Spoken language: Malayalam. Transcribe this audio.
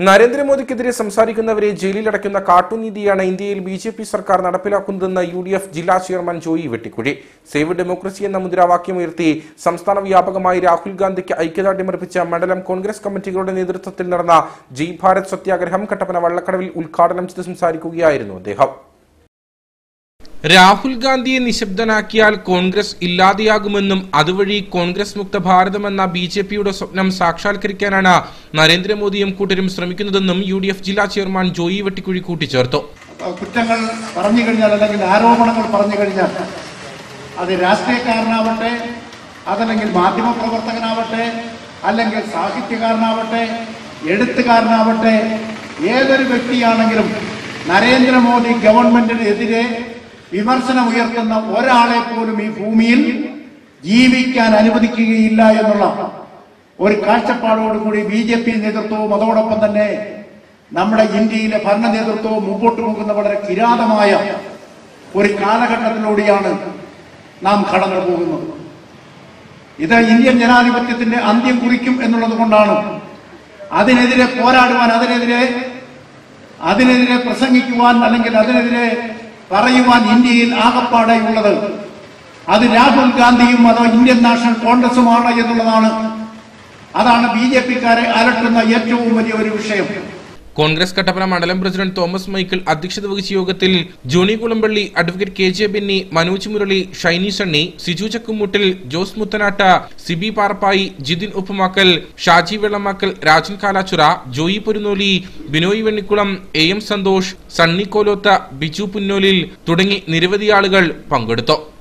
നരേന്ദ്രമോദിക്കെതിരെ സംസാരിക്കുന്നവരെ ജയിലിലടയ്ക്കുന്ന കാട്ടുനീതിയാണ് ഇന്ത്യയിൽ ബി ജെ പി സർക്കാർ നടപ്പിലാക്കുന്നതെന്ന് യു ഡി എഫ് ജില്ലാ chairman Joy Vettikuzhi save democracy എന്ന മുദ്രാവാക്യമുയർത്തി സംസ്ഥാന വ്യാപകമായി രാഹുൽ ഗാന്ധിക്ക് ഐക്യദാർഢ്യമർപ്പിച്ച മണ്ഡലം കോൺഗ്രസ് കമ്മിറ്റികളുടെ നേതൃത്വത്തിൽ നടന്ന ജയ് ഭാരത് സത്യാഗ്രഹം കട്ടപ്പന വള്ളക്കടവിൽ ഉദ്ഘാടനം ചെയ്ത് സംസാരിക്കുകയായിരുന്നു അദ്ദേഹം രാഹുൽ ഗാന്ധിയെ നിശബ്ദനാക്കിയാൽ കോൺഗ്രസ് ഇല്ലാതെയാകുമെന്നും അതുവഴി കോൺഗ്രസ് മുക്ത ഭാരതമെന്ന ബി ജെ പിയുടെ സ്വപ്നം സാക്ഷാത്കരിക്കാനാണ് നരേന്ദ്രമോദിയും കൂട്ടരും ശ്രമിക്കുന്നതെന്നും യു ഡി എഫ് ജില്ലാ ചെയർമാൻ ജോയി വെട്ടിക്കുഴി കൂട്ടിച്ചേർത്തു കുറ്റങ്ങൾ പറഞ്ഞു കഴിഞ്ഞാൽ അല്ലെങ്കിൽ ആരോപണങ്ങൾ പറഞ്ഞു കഴിഞ്ഞാൽ അത് രാഷ്ട്രീയക്കാരനാവട്ടെ അതല്ലെങ്കിൽ മാധ്യമപ്രവർത്തകനാവട്ടെ അല്ലെങ്കിൽ സാഹിത്യകാരനാവട്ടെ എഴുത്തുകാരനാവട്ടെ ഏതൊരു വ്യക്തിയാണെങ്കിലും നരേന്ദ്രമോദി ഗവൺമെന്റിനെതിരെ വിമർശനം ഉയർത്തുന്ന ഒരാളെ പോലും ഈ ഭൂമിയിൽ ജീവിക്കാൻ അനുവദിക്കുകയില്ല എന്നുള്ള ഒരു കാഴ്ചപ്പാടോടുകൂടി ബി ജെ പി നേതൃത്വവും അതോടൊപ്പം തന്നെ നമ്മുടെ ഇന്ത്യയിലെ ഭരണ നേതൃത്വവും മുമ്പോട്ട് പോകുന്ന വളരെ കിരാതമായ ഒരു കാലഘട്ടത്തിലൂടെയാണ് നാം കടന്നു പോകുന്നത് ഇത് ഇന്ത്യൻ ജനാധിപത്യത്തിന്റെ അന്ത്യം കുറിക്കും എന്നുള്ളത് കൊണ്ടാണ് അതിനെതിരെ പോരാടുവാൻ അതിനെതിരെ അതിനെതിരെ പ്രസംഗിക്കുവാൻ അല്ലെങ്കിൽ അതിനെതിരെ പറയുവാൻ ഇന്ത്യയിൽ ആകപ്പാടെയുള്ളത് അത് രാഹുൽ ഗാന്ധിയും അതോ ഇന്ത്യൻ നാഷണൽ കോൺഗ്രസുമാണ് എന്നുള്ളതാണ് അതാണ് ബി ജെ പിക്കാരെ അലട്ടുന്ന ഏറ്റവും വലിയ ഒരു വിഷയം കോൺഗ്രസ് കട്ടപ്പന മണ്ഡലം പ്രസിഡന്റ് തോമസ് മൈക്കിൾ അധ്യക്ഷത വഹിച്ച യോഗത്തിൽ Johnny Kulampally advocate K J Benny Manoj Murali Shiny Sunny Siju Chakkumuttil Jose Muthanatta Siby Parappayi Jithin Uppumakkal Shaji Vellamakkal Rajan Kalachura Joy Porunnoli Binoy Vennikulam A M Santhosh Sunny Koloth Biju Punnolil തുടങ്ങി നിരവധി ആളുകൾ പങ്കെടുത്തു